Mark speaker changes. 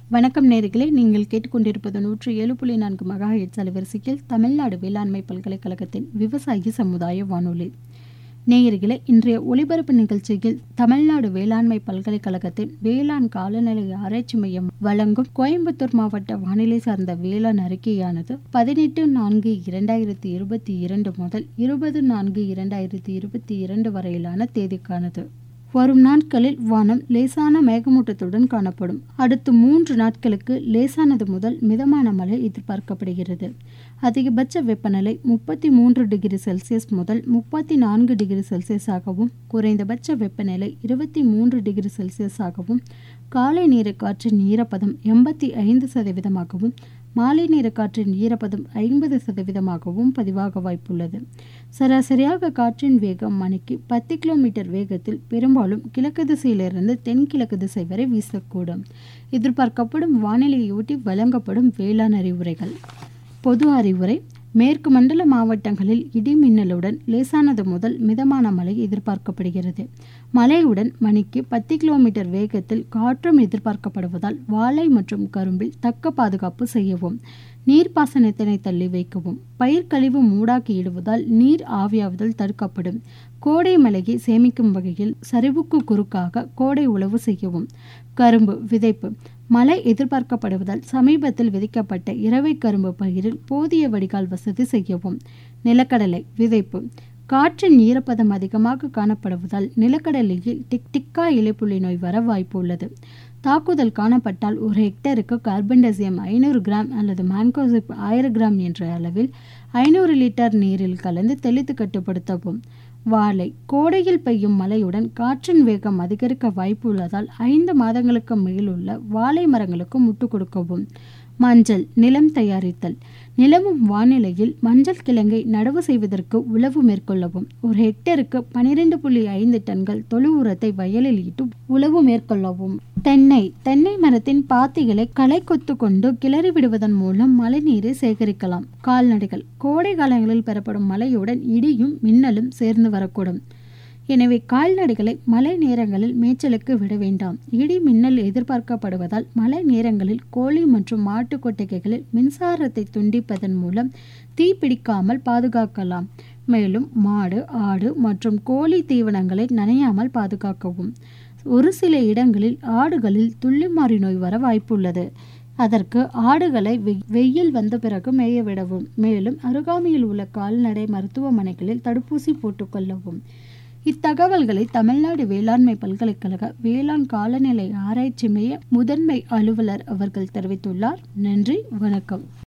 Speaker 1: வணக்கம் நேர்களே நீங்கள் கேட்டுக்கொண்டிருப்பது நூற்றி ஏழு புள்ளி நான்கு மகா ஹெட்ஸ் அலைவரிசையில் தமிழ்நாடு வேளாண்மை பல்கலைக்கழகத்தின் விவசாயி சமுதாய வானொலி நேயர்களே இன்றைய ஒலிபரப்பு நிகழ்ச்சியில் தமிழ்நாடு வேளாண்மை பல்கலைக்கழகத்தின் வேளாண் காலநிலை ஆராய்ச்சி மையம் வழங்கும் கோயம்புத்தூர் மாவட்ட வானிலை சார்ந்த வேளாண் அறிக்கையானது பதினெட்டு நான்கு இரண்டாயிரத்தி இருபத்தி இரண்டு முதல் இருபது நான்கு இரண்டாயிரத்தி இருபத்தி இரண்டு வரையிலான தேதிக்கானது வரும் நாட்களில் வானம் லேசான மேகமூட்டத்துடன் காணப்படும் அடுத்து மூன்று நாட்களுக்கு லேசானது முதல் மிதமான மழை எதிர்பார்க்கப்படுகிறது அதிகபட்ச வெப்பநிலை முப்பத்தி மூன்று டிகிரி செல்சியஸ் முதல் முப்பத்தி நான்கு டிகிரி செல்சியஸாகவும் குறைந்தபட்ச வெப்பநிலை இருபத்தி மூன்று டிகிரி செல்சியஸாகவும் காலை நேர காற்றின் ஈரப்பதம் எண்பத்தி ஐந்து சதவீதமாகவும் மாலை நேர காற்றின் ஈரப்பதம் ஐம்பது சதவீதமாகவும் பதிவாக வாய்ப்புள்ளது சராசரியாக காற்றின் வேகம் மணிக்கு பத்து கிலோமீட்டர் வேகத்தில் பெரும்பாலும் கிழக்கு திசையிலிருந்து தென்கிழக்கு திசை வரை வீசக்கூடும் எதிர்பார்க்கப்படும் வானிலையொட்டி வழங்கப்படும் வேளாண் அறிவுரைகள் பொது அறிவுரை மேற்கு மண்டல மாவட்டங்களில் இடி மின்னலுடன் லேசானது முதல் மிதமான மழை எதிர்பார்க்கப்படுகிறது மழையுடன் மணிக்கு பத்து கிலோமீட்டர் வேகத்தில் காற்றும் எதிர்பார்க்கப்படுவதால் வாழை மற்றும் கரும்பில் தக்க பாதுகாப்பு செய்யவும் நீர்ப்பாசனத்தினை தள்ளி வைக்கவும் பயிர் கழிவு மூடாக்கி இடுவதால் நீர் ஆவியாவதல் தடுக்கப்படும் கோடை மழையை சேமிக்கும் வகையில் சரிவுக்கு குறுக்காக கோடை உழவு செய்யவும் கரும்பு விதைப்பு மழை எதிர்பார்க்கப்படுவதால் சமீபத்தில் விதைக்கப்பட்ட இரவை கரும்பு பயிரில் போதிய வடிகால் வசதி செய்யவும் நிலக்கடலை விதைப்பு காற்றின் ஈரப்பதம் அதிகமாக காணப்படுவதால் நிலக்கடலையில் டிக் டிக்கா இலைப்புள்ளி நோய் வர வாய்ப்பு உள்ளது தாக்குதல் காணப்பட்டால் ஒரு ஹெக்டருக்கு கார்பன்டசியம் ஐநூறு கிராம் அல்லது மான்கோசிப் ஆயிரம் கிராம் என்ற அளவில் ஐநூறு லிட்டர் நீரில் கலந்து தெளித்து கட்டுப்படுத்தவும் வாழை கோடையில் பெய்யும் மழையுடன் காற்றின் வேகம் அதிகரிக்க வாய்ப்பு உள்ளதால் ஐந்து மாதங்களுக்கு மேலுள்ள வாழை மரங்களுக்கு முட்டு கொடுக்கவும் மஞ்சள் நிலம் தயாரித்தல் நிலவும் வானிலையில் மஞ்சள் கிழங்கை நடவு செய்வதற்கு உழவு மேற்கொள்ளவும் ஒரு ஹெக்டருக்கு பனிரெண்டு புள்ளி ஐந்து டன்கள் தொழு உரத்தை வயலில் இட்டு உழவு மேற்கொள்ளவும் தென்னை தென்னை மரத்தின் பாத்திகளை களை கொத்து கொண்டு கிளறி விடுவதன் மூலம் மழைநீரை சேகரிக்கலாம் கால்நடைகள் கோடை காலங்களில் பெறப்படும் மழையுடன் இடியும் மின்னலும் சேர்ந்து வரக்கூடும் எனவே கால்நடைகளை மழை நேரங்களில் மேய்ச்சலுக்கு விட வேண்டாம் இடி மின்னல் எதிர்பார்க்கப்படுவதால் மழை நேரங்களில் கோழி மற்றும் மாட்டு கொட்டகைகளில் மின்சாரத்தை துண்டிப்பதன் மூலம் தீ பிடிக்காமல் பாதுகாக்கலாம் மேலும் மாடு ஆடு மற்றும் கோழி தீவனங்களை நனையாமல் பாதுகாக்கவும் ஒரு சில இடங்களில் ஆடுகளில் துள்ளிமாறி நோய் வர வாய்ப்புள்ளது அதற்கு ஆடுகளை வெயில் வந்த பிறகு மேய விடவும் மேலும் அருகாமையில் உள்ள கால்நடை மருத்துவமனைகளில் தடுப்பூசி போட்டுக்கொள்ளவும் இத்தகவல்களை தமிழ்நாடு வேளாண்மை பல்கலைக்கழக வேளாண் காலநிலை ஆராய்ச்சி மைய முதன்மை அலுவலர் அவர்கள் தெரிவித்துள்ளார் நன்றி வணக்கம்